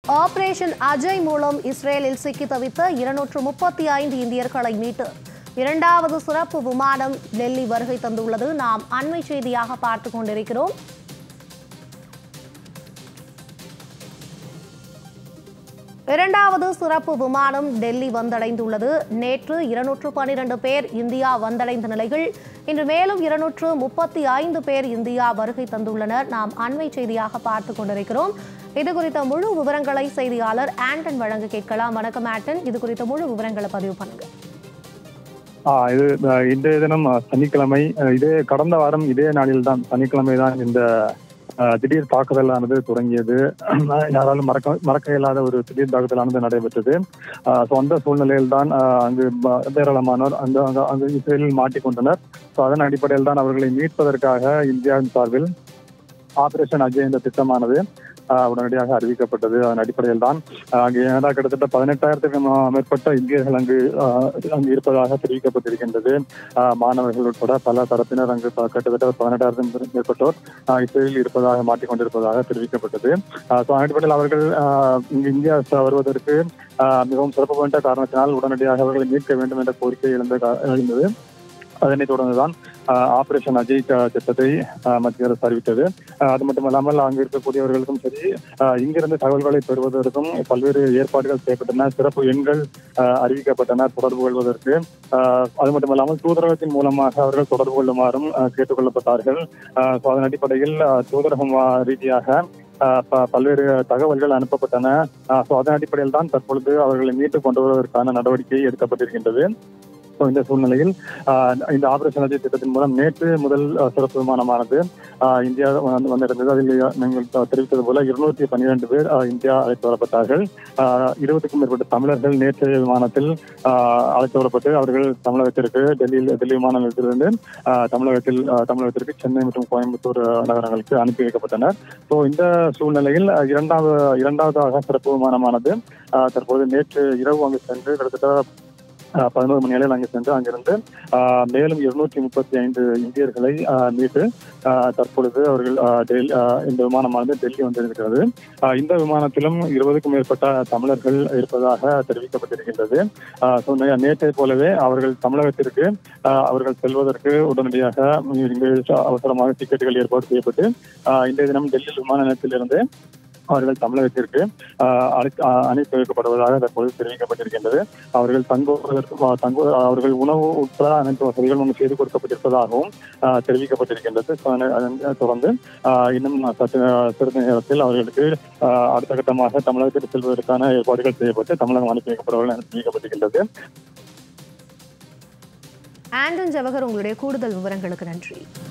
operation Ajay மூலம் இஸ்ரேலில் சிக்கி தவித்த இருநூற்று முப்பத்தி ஐந்து இந்தியர்களை மீட்டு இரண்டாவது சிறப்பு விமானம் டெல்லி வருகை தந்துள்ளது நாம் அண்மை செய்தியாக பார்த்து கொண்டிருக்கிறோம் இரண்டாவது சிறப்பு விமானம் டெல்லி வந்தடைந்துள்ளது நேற்று இருநூற்று பனிரெண்டு பேர் இந்தியா வந்தடைந்த நிலையில் இன்று மேலும் இருநூற்று முப்பத்தி ஐந்து பேர் இந்தியா வருகை தந்துள்ளனர் நாம் அண்மை செய்தியாக பார்த்து கொண்டிருக்கிறோம் இது குறித்த முழு விவரங்களை செய்தியாளர் ஆண்டன் வழங்க கேட்கலாம் வணக்கம் ஆண்டன் இது குறித்த முழு விவரங்களை பதிவு பண்ணுங்க ஆ, இது அஹ், இன்றைய தினம் அஹ், சனிக்கிழமை அஹ், இதே கடந்த வாரம் இதே நாளில் தான் சனிக்கிழமை தான் இந்த அஹ், திடீர் தாக்குதலானது தொடங்கியது யாராலும் மறக்க மறக்க இயலாத ஒரு திடீர் தாக்குதலானது நடைபெற்றது ஸோ அந்த சூழ்நிலையில் தான் அஹ், அங்கு ப- ஏராளமானோர் அந்த அங்க அங்கு இஸ்ரேலில் மாட்டிக்கொண்டனர் ஸோ அதன் அடிப்படையில் தான் அவர்களை மீட்பதற்காக இந்தியாவின் சார்பில் ஆபரேஷன் அஜய் என்ற திட்டமானது ஆஹ், உடனடியாக அறிவிக்கப்பட்டது அதன் அடிப்படையில் தான் ஆஹ், அங்கு ஏன்னா கிட்டத்தட்ட பதினெட்டாயிரத்துக்கும் மேற்பட்ட இந்தியர்கள் அங்கு ஆஹ், அங்கு இருப்பதாக தெரிவிக்கப்பட்டிருக்கின்றது ஆஹ், மாணவர்கள் உட்பட பல தரப்பினர் அங்கு ப- கிட்டத்தட்ட பதினெட்டாயிரத்துக்கும் மேற்பட்டோர் ஆஹ், இஸ்ரேலில் இருப்பதாக மாட்டிக்கொண்டிருப்பதாக தெரிவிக்கப்பட்டது ஸோ அதன் அடிப்படையில் அவர்கள் ஆஹ், இங்கு இந்தியா ச- வருவதற்கு ஆஹ், மிகவும் சிறப்பு வாய்ந்த காரணத்தினால் உடனடியாக அவர்களை மீட்க வேண்டும் என்ற கோரிக்கை எழுந்த கா- எழுந்தது அதனைத் தொடர்ந்துதான் ஆஹ், ஆபரேஷன் அஜய் த- திட்டத்தை ஆஹ், மத்திய அரசு அறிவித்தது ஆஹ், அது மட்டுமல்லாமல் அங்கு இருக்கக்கூடியவர்களுக்கும் சரி ஆஹ், இங்கிருந்து தகவல்களை பெறுவதற்கும் பல்வேறு ஏற்பாடுகள் செய்யப்பட்டன சிறப்பு எண்கள் ஆஹ், அறிவிக்கப்பட்டன தொடர்பு கொள்வதற்கு ஆஹ், அது மட்டுமல்லாமல் தூதரகத்தின் மூலமாக அவர்கள் தொடர்பு கொள்ளுமாறும் ஆஹ், கேட்டுக்கொள்ளப்பட்டார்கள் ஆஹ், so அதன் அடிப்படையில் ஆஹ், தூதரகம் ஆஹ், ரீதியாக ஆஹ், ப- பல்வேறு தகவல்கள் அனுப்பப்பட்டன ஸோ அதன் அடிப்படையில் தான் தற்பொழுது அவர்களை மீட்டு கொண்டு வருவதற்கான நடவடிக்கை எடுக்கப்பட்டிருக்கின்றது ஸோ இந்த சூழ்நிலையில் ஆஹ், இந்த ஆபரேஷன் அஜய் திட்டத்தின் மூலம் நேற்று முதல் ஆஹ், சிறப்பு விமானமானது ஆஹ், இந்தியா வந்து- வந்திருந்தது அதில் நீங்கள் த- தெரிவித்தது போல இருநூற்றி பன்னிரண்டு பேர் ஆஹ், இந்தியா அழைத்து வரப்பட்டார்கள் ஆஹ், இருபதுக்கும் மேற்பட்ட தமிழர்கள் நேற்றைய விமானத்தில் ஆஹ், அழைத்து வரப்பட்டு அவர்கள் தமிழகத்திற்கு டெல்லியில் டெல்லி விமான நிலையத்திலிருந்து ஆஹ், தமிழகத்தில் ஆஹ், தமிழகத்திற்கு சென்னை மற்றும் கோயம்புத்தூர் ஆஹ், நகரங்களுக்கு அனுப்பி வைக்கப்பட்டனர் ஸோ இந்த சூழ்நிலையில் ஆஹ், இரண்டாவது இரண்டாவதாக சிறப்பு விமானமானது ஆஹ், தற்போது நேற்று இரவு அங்கு சென்று கிட்டத்தட்ட ஆஹ், பதினோரு மணி அளவில் அங்கு சென்று அங்கிருந்து ஆஹ், மேலும் இருநூற்றி முப்பத்தி ஐந்து இந்தியர்களை ஆஹ், மீட்டு ஆஹ், தற்பொழுது அவர்கள் ஆஹ், டெல்லி ஆஹ், இந்த விமானமானது டெல்லி வந்திருக்கிறது ஆஹ், இந்த விமானத்திலும் இருபதுக்கும் மேற்பட்ட தமிழர்கள் இருப்பதாக தெரிவிக்கப்பட்டிருக்கின்றது ஆஹ், so நே- நேற்றை போலவே அவர்கள் தமிழகத்திற்கு ஆஹ், அவர்கள் செல்வதற்கு உடனடியாக இங்கு அவசரமாக டிக்கெட்டுகள் ஏற்பாடு செய்யப்பட்டு ஆஹ், இன்றைய தினம் டெல்லி விமான நிலையத்திலிருந்து அவர்கள் தமிழகத்திற்கு ஆஹ், அழைத்து- ஆஹ், அனுப்பி வைக்கப்படுவதாக தற்போது தெரிவிக்கப்பட்டிருக்கின்றது அவர்கள் தங்குவதற்கு ஆஹ், தங்கு அவர்கள் உணவு உட்பட அனைத்து வசதிகளும் அங்கு செய்து கொடுக்கப்பட்டிருப்பதாகவும் ஆஹ், தெரிவிக்கப்பட்டிருக்கின்றது So, அதனை- அதனை தொடர்ந்து ஆஹ், இன்னும் சற்று ஆஹ், சிறிது நேரத்தில் அவர்களுக்கு ஆஹ், அடுத்த கட்டமாக தமிழகத்திற்கு செல்வதற்கான ஏற்பாடுகள் செய்யப்பட்டு தமிழகம் அனுப்பி வைக்கப்படுவார்கள் என தெரிவிக்கப்பட்டிருக்கின்றது ஆண்டன் ஜவஹர் உங்களுடைய கூடுதல் விவரங்களுக்கு நன்றி